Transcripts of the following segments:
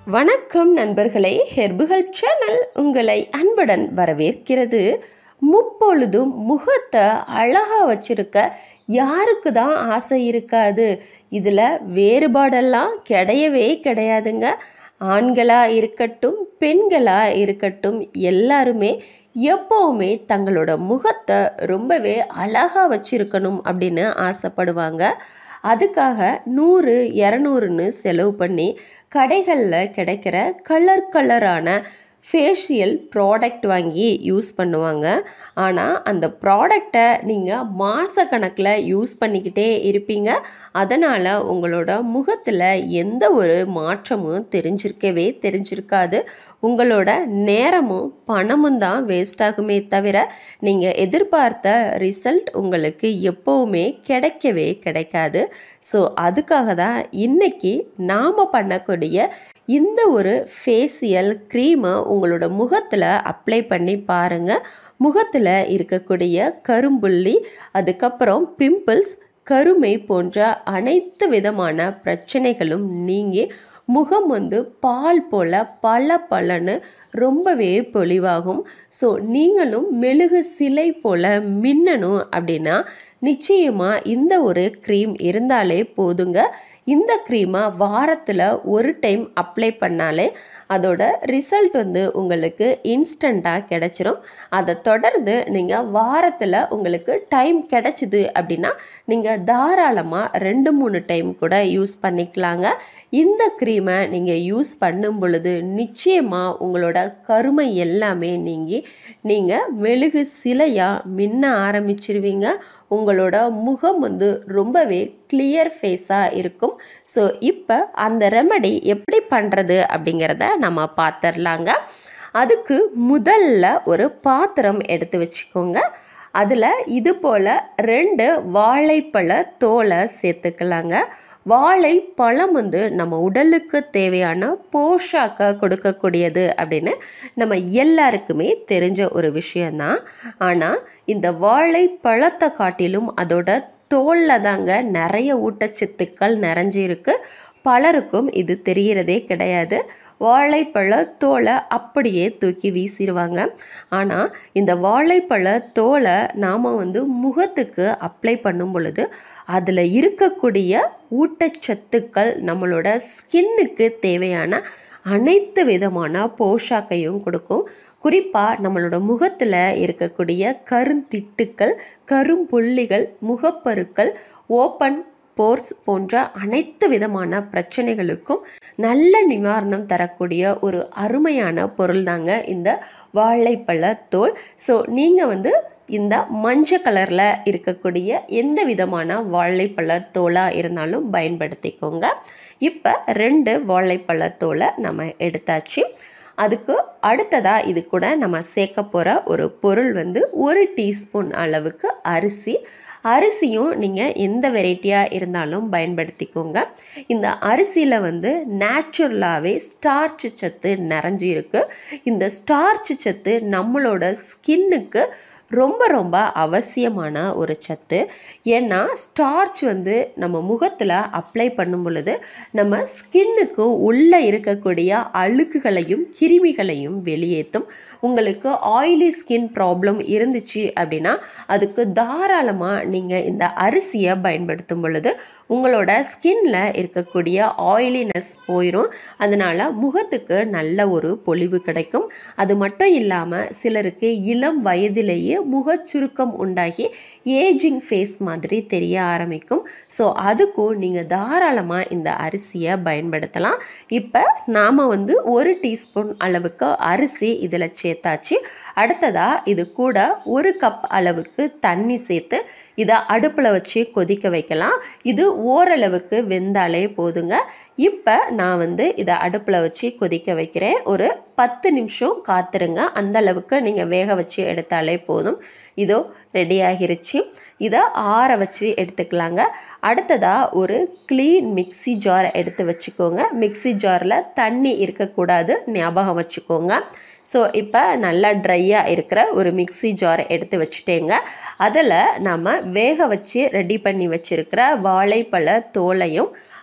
வணக்கம் நண்பர்களே ஹெர்புகள் சேனல் உங்களை அன்புடன் வரவேற்கிறது முப்பொழுதும் முகத்தை அழகாக வச்சிருக்க யாருக்கு தான் ஆசை இருக்காது இதில் வேறுபாடெல்லாம் கிடையவே கிடையாதுங்க ஆண்களாக இருக்கட்டும் பெண்களாக இருக்கட்டும் எல்லாருமே எப்போவுமே தங்களோட முகத்தை ரொம்பவே அழகாக வச்சிருக்கணும் அப்படின்னு ஆசைப்படுவாங்க அதுக்காக நூறு இரநூறுன்னு செலவு பண்ணி கடைகளில் கிடைக்கிற கலர் கலரான ஃபேஷியல் ப்ராடக்ட் வாங்கி யூஸ் பண்ணுவாங்க ஆனால் அந்த ப்ராடக்டை நீங்கள் மாத கணக்கில் யூஸ் பண்ணிக்கிட்டே இருப்பீங்க அதனால் உங்களோட முகத்தில் எந்த ஒரு மாற்றமும் தெரிஞ்சிருக்கவே தெரிஞ்சிருக்காது உங்களோட நேரமும் பணமும் தான் வேஸ்ட் ஆகுமே தவிர நீங்கள் எதிர்பார்த்த ரிசல்ட் உங்களுக்கு எப்போவுமே கிடைக்கவே கிடைக்காது ஸோ அதுக்காக தான் இன்றைக்கி நாம் பண்ணக்கூடிய இந்த ஒரு ஃபேஷியல் க்ரீமை உங்களோட முகத்தில் அப்ளை பண்ணி பாருங்கள் முகத்தில் இருக்கக்கூடிய கரும்புள்ளி அதுக்கப்புறம் பிம்பிள்ஸ் கருமை போன்ற அனைத்து விதமான பிரச்சனைகளும் நீங்கி முகம் வந்து பால் போல் பல பலன்னு ரொம்பவே பொலிவாகும் ஸோ நீங்களும் மெழுகு சிலை போல் மின்னணும் அப்படின்னா நிச்சயமாக இந்த ஒரு க்ரீம் இருந்தாலே போதுங்க இந்த க்ரீமை வாரத்தில் ஒரு டைம் அப்ளை பண்ணாலே அதோட ரிசல்ட் வந்து உங்களுக்கு இன்ஸ்டண்ட்டாக கிடச்சிரும் அதை தொடர்ந்து நீங்கள் வாரத்தில் உங்களுக்கு டைம் கிடச்சிது அப்படின்னா நீங்கள் தாராளமாக ரெண்டு மூணு டைம் கூட யூஸ் பண்ணிக்கலாங்க இந்த க்ரீமை நீங்கள் யூஸ் பண்ணும் பொழுது நிச்சயமாக உங்களோட கருமை எல்லாமே நீங்கி நீங்கள் மெழுகு சிலையாக மின்ன ஆரம்பிச்சிருவீங்க உங்களோட முகம் வந்து ரொம்பவே கிளியர் ஃபேஸாக இருக்கும் ஸோ இப்போ அந்த ரெமடி எப்படி பண்ணுறது அப்படிங்கிறத நம்ம பார்த்துடலாங்க அதுக்கு முதல்ல ஒரு பாத்திரம் எடுத்து வச்சுக்கோங்க அதில் இது போல் ரெண்டு வாழைப்பழ தோலை சேர்த்துக்கலாங்க வாழைப்பழம் வந்து நம்ம உடலுக்கு தேவையான போஷாக்கை கொடுக்கக்கூடியது அப்படின்னு நம்ம எல்லாருக்குமே தெரிஞ்ச ஒரு விஷயந்தான் ஆனால் இந்த வாழைப்பழத்தை காட்டிலும் அதோட தோலில் தாங்க நிறைய ஊட்டச்சத்துக்கள் நிறைஞ்சிருக்கு பலருக்கும் இது தெரிகிறதே கிடையாது வாழைப்பழ தோலை அப்படியே தூக்கி வீசிடுவாங்க ஆனால் இந்த வாழைப்பழ தோலை நாம் வந்து முகத்துக்கு அப்ளை பண்ணும் பொழுது அதில் இருக்கக்கூடிய ஊட்டச்சத்துக்கள் நம்மளோட ஸ்கின்னுக்கு தேவையான அனைத்து விதமான போஷாக்கையும் கொடுக்கும் குறிப்பாக நம்மளோட முகத்தில் இருக்கக்கூடிய கருந்திட்டுக்கள் கரும்புள்ளிகள் முகப்பருக்கள் ஓப்பன் போர்ஸ் போன்ற அனைத்து விதமான பிரச்சனைகளுக்கும் நல்ல நிவாரணம் தரக்கூடிய ஒரு அருமையான பொருள் தாங்க இந்த வாழைப்பழத்தோல் ஸோ நீங்கள் வந்து இந்த மஞ்சள் கலரில் இருக்கக்கூடிய எந்த விதமான வாழைப்பழத்தோலாக இருந்தாலும் பயன்படுத்திக்கோங்க இப்போ ரெண்டு வாழைப்பழத்தோலை நம்ம எடுத்தாச்சு அதுக்கு அடுத்ததாக இது கூட நம்ம சேர்க்க போகிற ஒரு பொருள் வந்து ஒரு டீஸ்பூன் அளவுக்கு அரிசி அரிசியும் நீங்கள் எந்த வெரைட்டியாக இருந்தாலும் பயன்படுத்திக்கோங்க இந்த அரிசியில் வந்து நேச்சுரலாகவே ஸ்டார்ச் சத்து நிறைஞ்சி இருக்குது இந்த ஸ்டார்ச் சத்து நம்மளோட ஸ்கின்னுக்கு ரொம்ப ரொம்ப அவசியமான ஒரு சத்து ஏன்னா ஸ்டார்ச் வந்து நம்ம முகத்தில் அப்ளை பண்ணும் பொழுது நம்ம ஸ்கின்னுக்கு உள்ளே இருக்கக்கூடிய அழுக்குகளையும் கிருமிகளையும் வெளியேற்றும் உங்களுக்கு ஆயிலி ஸ்கின் ப்ராப்ளம் இருந்துச்சு அப்படின்னா அதுக்கு தாராளமாக நீங்கள் இந்த அரிசியை பயன்படுத்தும் பொழுது உங்களோட ஸ்கின்ல இருக்கக்கூடிய ஆயிலினஸ் போயிடும் அதனால் முகத்துக்கு நல்ல ஒரு பொலிவு கிடைக்கும் அது மட்டும் இல்லாமல் சிலருக்கு இளம் வயதிலேயே முகச்சுருக்கம் உண்டாகி ஏஜிங் ஃபேஸ் மாதிரி தெரிய ஆரம்பிக்கும் ஸோ அதுக்கும் நீங்கள் தாராளமாக இந்த அரிசியை பயன்படுத்தலாம் இப்போ நாம் வந்து ஒரு டீஸ்பூன் அளவுக்கு அரிசி இதில் சேர்த்தாச்சு அடுத்ததாக இது கூட ஒரு கப் அளவுக்கு தண்ணி சேர்த்து இதை அடுப்பில் வச்சு கொதிக்க வைக்கலாம் இது ஓரளவுக்கு வெந்தாலே போதுங்க இப்போ நான் வந்து இதை அடுப்பில் வச்சு கொதிக்க வைக்கிறேன் ஒரு பத்து நிமிஷம் காத்துருங்க அந்த அளவுக்கு நீங்கள் வேக வச்சு எடுத்தாலே போதும் இதோ ரெடி ஆகிருச்சு இதை ஆற வச்சு எடுத்துக்கலாங்க அடுத்ததாக ஒரு க்ளீன் மிக்சி ஜார் எடுத்து வச்சுக்கோங்க மிக்சி ஜாரில் தண்ணி இருக்கக்கூடாது ஞாபகம் வச்சுக்கோங்க ஸோ இப்போ நல்லா ட்ரையாக இருக்கிற ஒரு மிக்சி ஜார் எடுத்து வச்சுட்டேங்க அதில் நம்ம வேக வச்சு ரெடி பண்ணி வச்சுருக்கிற வாழைப்பழ தோலையும்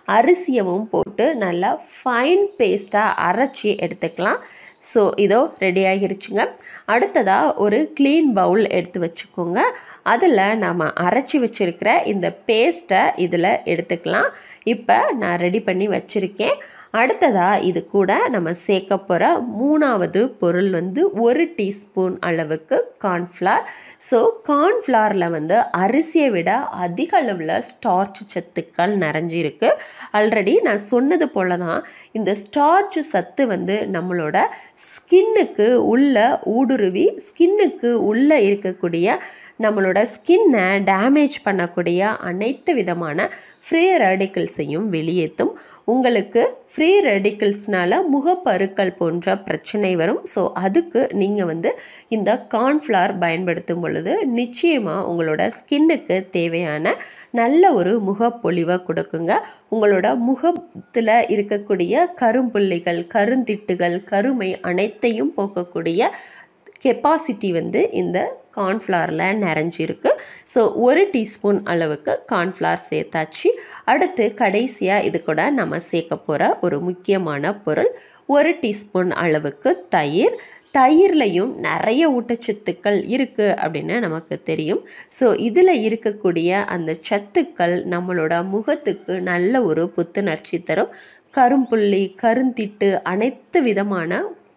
அரிசியவும் போட்டு நல்லா ஃபைன் பேஸ்ட்டாக அரைச்சி எடுத்துக்கலாம் ஸோ இதோ ரெடி ஆகிருச்சுங்க அடுத்ததாக ஒரு க்ளீன் பவுல் எடுத்து வச்சுக்கோங்க அதில் நம்ம அரைச்சி வச்சுருக்கிற இந்த பேஸ்ட்டை இதில் எடுத்துக்கலாம் இப்போ நான் ரெடி பண்ணி வச்சுருக்கேன் அடுத்ததாக இது கூட நம்ம சேர்க்க போகிற மூணாவது பொருள் வந்து ஒரு டீஸ்பூன் அளவுக்கு கார்ன்ஃப்ளார் ஸோ கார்ன்ஃப்ளாரில் வந்து அரிசியை விட அதிக அளவில் ஸ்டார்ச் சத்துக்கள் நிறைஞ்சிருக்கு ஆல்ரெடி நான் சொன்னது போல தான் இந்த ஸ்டார்ச் சத்து வந்து நம்மளோட ஸ்கின்னுக்கு உள்ள ஊடுருவி ஸ்கின்னுக்கு உள்ளே இருக்கக்கூடிய நம்மளோட ஸ்கின்னை டேமேஜ் பண்ணக்கூடிய அனைத்து விதமான ஃப்ரீ ரேடிக்கல்ஸையும் வெளியேற்றும் உங்களுக்கு ஃப்ரீ ரெடிக்கல்ஸ்னால முகப்பருக்கள் போன்ற பிரச்சனை வரும் ஸோ அதுக்கு நீங்கள் வந்து இந்த கார்ன்ஃப்ளவர் பயன்படுத்தும் பொழுது நிச்சயமாக உங்களோட ஸ்கின்னுக்கு தேவையான நல்ல ஒரு முகப்பொலிவை கொடுக்குங்க உங்களோட முகத்தில் இருக்கக்கூடிய கரும்புள்ளிகள் கருந்திட்டுகள் கருமை அனைத்தையும் போக்கக்கூடிய கெப்பாசிட்டி வந்து இந்த கார்ன்ஃப்ளவரில் நிறைஞ்சிருக்கு ஸோ ஒரு டீஸ்பூன் அளவுக்கு கார்ன்ஃப்ளவர் சேர்த்தாச்சு அடுத்து கடைசியாக இது கூட நம்ம சேர்க்க போகிற ஒரு முக்கியமான பொருள் ஒரு டீஸ்பூன் அளவுக்கு தயிர் தயிர்லையும் நிறைய ஊட்டச்சத்துக்கள் இருக்குது அப்படின்னு நமக்கு தெரியும் ஸோ இதில் இருக்கக்கூடிய அந்த சத்துக்கள் நம்மளோட முகத்துக்கு நல்ல ஒரு புத்துணர்ச்சி தரும் கரும்புள்ளி கருந்திட்டு அனைத்து விதமான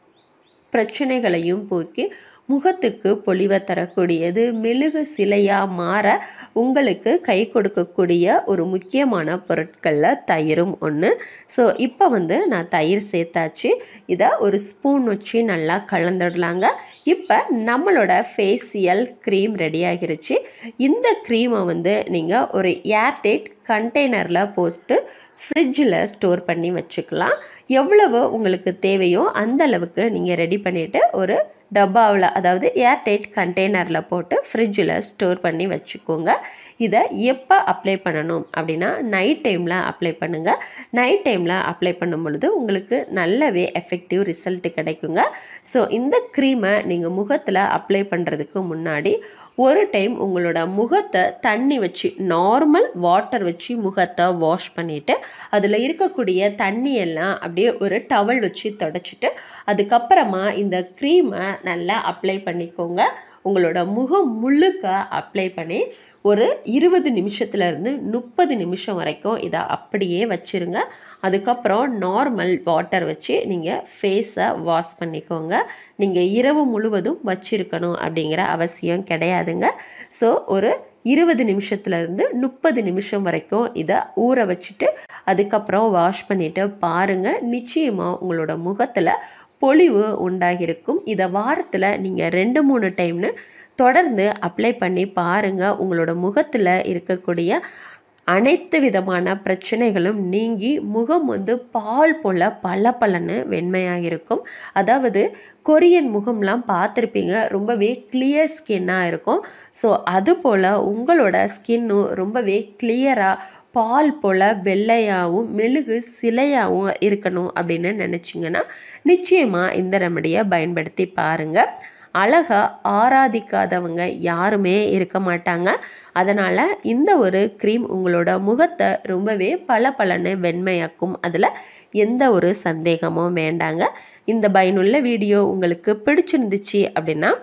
பிரச்சனைகளையும் போக்கி முகத்துக்கு பொலிவை தரக்கூடியது மெழுகு சிலையாக மாற உங்களுக்கு கை கொடுக்கக்கூடிய ஒரு முக்கியமான பொருட்களில் தயிரும் ஒன்று ஸோ இப்போ வந்து நான் தயிர் சேர்த்தாச்சு இதை ஒரு ஸ்பூன் வச்சு நல்லா கலந்துடலாங்க இப்போ நம்மளோட ஃபேஷியல் க்ரீம் ரெடி ஆகிருச்சு இந்த க்ரீமை வந்து நீங்கள் ஒரு ஏர்டைட் கண்டெய்னரில் போட்டு ஃப்ரிட்ஜில் ஸ்டோர் பண்ணி வச்சுக்கலாம் எவ்வளவு உங்களுக்கு தேவையோ அந்த அளவுக்கு நீங்கள் ரெடி பண்ணிவிட்டு ஒரு டப்பாவில் அதாவது ஏர்டைட் கண்டெய்னரில் போட்டு ஃப்ரிட்ஜில் ஸ்டோர் பண்ணி வச்சுக்கோங்க இதை எப்போ அப்ளை பண்ணணும் அப்படின்னா நைட் டைமில் அப்ளை பண்ணுங்கள் நைட் டைமில் அப்ளை பண்ணும் பொழுது உங்களுக்கு நல்லாவே எஃபெக்டிவ் ரிசல்ட் கிடைக்குங்க ஸோ இந்த க்ரீமை நீங்கள் முகத்தில் அப்ளை பண்ணுறதுக்கு முன்னாடி ஒரு டைம் உங்களோட முகத்தை தண்ணி வச்சு நார்மல் வாட்டர் வச்சு முகத்தை வாஷ் பண்ணிவிட்டு அதில் இருக்கக்கூடிய தண்ணியெல்லாம் அப்படியே ஒரு டவல் வச்சு தொடச்சிட்டு அதுக்கப்புறமா இந்த க்ரீமை நல்லா அப்ளை பண்ணிக்கோங்க உங்களோட முகம் முழுக்க அப்ளை பண்ணி ஒரு இருபது நிமிஷத்துலேருந்து முப்பது நிமிஷம் வரைக்கும் இதை அப்படியே வச்சுருங்க அதுக்கப்புறம் நார்மல் வாட்டர் வச்சு நீங்கள் ஃபேஸை வாஷ் பண்ணிக்கோங்க நீங்கள் இரவு முழுவதும் வச்சிருக்கணும் அப்படிங்கிற அவசியம் கிடையாதுங்க ஸோ ஒரு இருபது நிமிஷத்துலேருந்து முப்பது நிமிஷம் வரைக்கும் இதை ஊற வச்சுட்டு அதுக்கப்புறம் வாஷ் பண்ணிவிட்டு பாருங்கள் நிச்சயமாக உங்களோட முகத்தில் பொலிவு உண்டாகிருக்கும் இதை வாரத்தில் நீங்கள் ரெண்டு மூணு டைம்னு தொடர்ந்து அப்ளை பண்ணி பாருங்கள் உங்களோட முகத்தில் இருக்கக்கூடிய அனைத்து விதமான பிரச்சனைகளும் நீங்கி முகம் வந்து பால் போல் பல பலன்னு வெண்மையாக இருக்கும் அதாவது கொரியன் முகம்லாம் பார்த்துருப்பீங்க ரொம்பவே கிளியர் ஸ்கின்னாக இருக்கும் ஸோ அது போல் உங்களோட ஸ்கின்னும் ரொம்பவே கிளியராக பால் போல் வெள்ளையாகவும் மெழுகு சிலையாகவும் இருக்கணும் அப்படின்னு நினச்சிங்கன்னா நிச்சயமாக இந்த ரெமடியை பயன்படுத்தி பாருங்கள் அழகை ஆராதிக்காதவங்க யாருமே இருக்க மாட்டாங்க அதனால் இந்த ஒரு க்ரீம் உங்களோட முகத்தை ரொம்பவே பல பலன்னு வெண்மையாக்கும் அதில் எந்த ஒரு சந்தேகமும் வேண்டாங்க இந்த பயனுள்ள வீடியோ உங்களுக்கு பிடிச்சிருந்துச்சு அப்படின்னா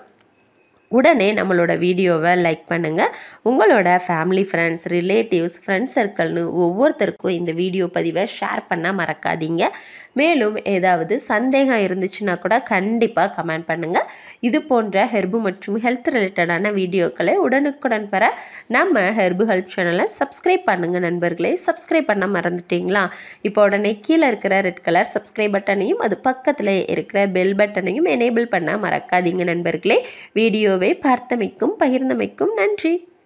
உடனே நம்மளோட வீடியோவை லைக் பண்ணுங்கள் உங்களோட ஃபேமிலி ஃப்ரெண்ட்ஸ் ரிலேட்டிவ்ஸ் ஃப்ரெண்ட்ஸ் சர்க்கிள்னு ஒவ்வொருத்தருக்கும் இந்த வீடியோ பதிவை ஷேர் பண்ண மறக்காதீங்க மேலும் ஏதாவது சந்தேகம் இருந்துச்சுன்னா கூட கண்டிப்பாக கமெண்ட் பண்ணுங்கள் இது போன்ற ஹெர்பு மற்றும் ஹெல்த் ரிலேட்டடான வீடியோக்களை உடனுக்குடன் பெற நம்ம ஹெர்பு ஹெல்ப் சேனலை சப்ஸ்கிரைப் பண்ணுங்கள் நண்பர்களே சப்ஸ்கிரைப் பண்ண மறந்துட்டீங்களா இப்போ உடனே கீழே இருக்கிற ரெட் கலர் சப்ஸ்கிரைப் பட்டனையும் அது பக்கத்தில் இருக்கிற பெல் பட்டனையும் எனேபிள் பண்ண மறக்காதீங்க நண்பர்களே வீடியோவை பார்த்தமைக்கும் பகிர்ந்தமைக்கும் நன்றி